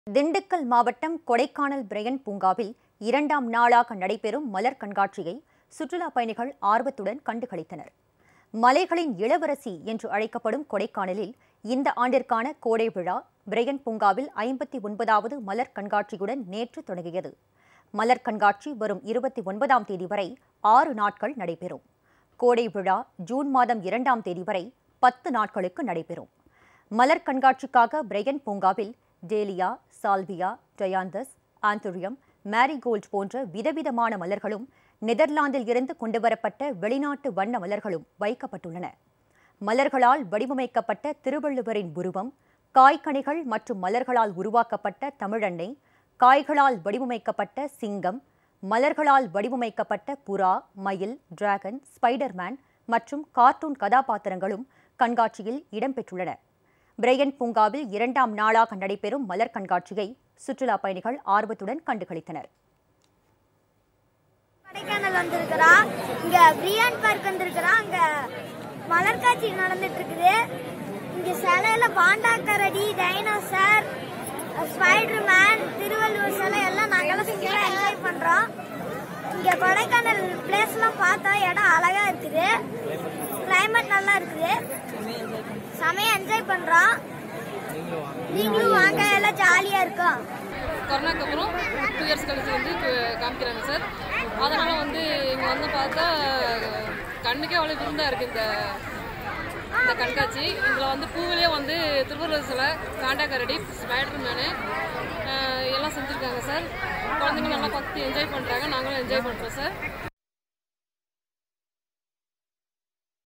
திண்டுக்கல் மாவட்டம் கொடைக்கானல் பிரையன் பூங்காவில் இரண்டாம் நாளாக நடைபெறும் மலர் கண்காட்சியை சுற்றுலா பயணிகள் ஆர்வத்துடன் கண்டுகளித்தனர் மலைகளின் இளவரசி என்று அழைக்கப்படும் கொடைக்கானலில் இந்த ஆண்டிற்கான கோடை விழா பிரையன் பூங்காவில் ஐம்பத்தி ஒன்பதாவது மலர் கண்காட்சியுடன் நேற்று தொடங்கியது மலர் கண்காட்சி வரும் இருபத்தி ஒன்பதாம் தேதி வரை ஆறு நாட்கள் நடைபெறும் கோடை விழா ஜூன் மாதம் இரண்டாம் தேதி வரை பத்து நாட்களுக்கு நடைபெறும் மலர் கண்காட்சிக்காக பிரையன் பூங்காவில் dahlia salvia dianthus anthurium marigold போன்ற விதவிதமான மலர்களும் நெதர்லாந்தில் இருந்து கொண்டுவரப்பட்ட வெளிநாட்டு வண்ண மலர்களும் வைக்கப்பட்டுள்ளன மலர்களால் வடிவமைக்கப்பட்ட திருவள்ளுவரின் உருவம் காய்கனிகள் மற்றும் மலர்களால் உருவாக்கப்பட்ட தமிழன்னை காய்களால் வடிவமைக்கப்பட்ட சிங்கம் மலர்களால் வடிவமைக்கப்பட்ட புறா மயில் டிராகன் ஸ்பைடர்மேன் மற்றும் கார்ட்டூன் கதாபாத்திரங்களும் கண்காட்சியில் இடம்பெற்றுள்ளன பிரையன் பூங்காவில் இரண்டாம் நாளாக நடைபெறும் மலர் கண்காட்சியை சுற்றுலா பயணிகள் ஆர்வத்துடன் கண்டுகளித்தனர் கொடைக்கானல் வந்திருக்கிறா இங்க பிரியான் பார்க் வந்திருக்கிறா அங்க மலர் காட்சி நடந்துட்டு இருக்குது இங்க சிலையில பாண்டா கரடி டைனோசர் ஸ்பைடர் மேன் திருவள்ளுவர் சிலை எல்லாம் நாங்கெல்லாம் சூப்பரா என்ஜாய் பண்றோம் இங்க கொடைக்கானல் பிளேஸ் எல்லாம் பார்த்தா இடம் அழகா இருக்குது கிளைமேட் நல்லா இருக்குது செமையா என்ஜாய் பண்றோம் நீங்களும் வாங்க எல்லாம் ஜாலியா இருக்கும் கொரோனாக்கு அப்புறம் டூ இயர்ஸ் கழிச்சு வந்து கு- காமிக்கிறாங்க சார் அதனால் வந்து இங்கே வந்து பார்த்தா கண்ணுக்கே அவ்வளோ விருந்தாக இருக்குது இந்த இந்த கண்காட்சி இதில் வந்து பூவிலே வந்து திருவள்ளுவர் சிலை காண்டா கரடி ஸ்பைடர் மேனு எல்லாம் செஞ்சுருக்காங்க சார் குழந்தைங்க நல்லா பார்த்து என்ஜாய் பண்ணுறாங்க நாங்களும் என்ஜாய் பண்ணுறோம் சார்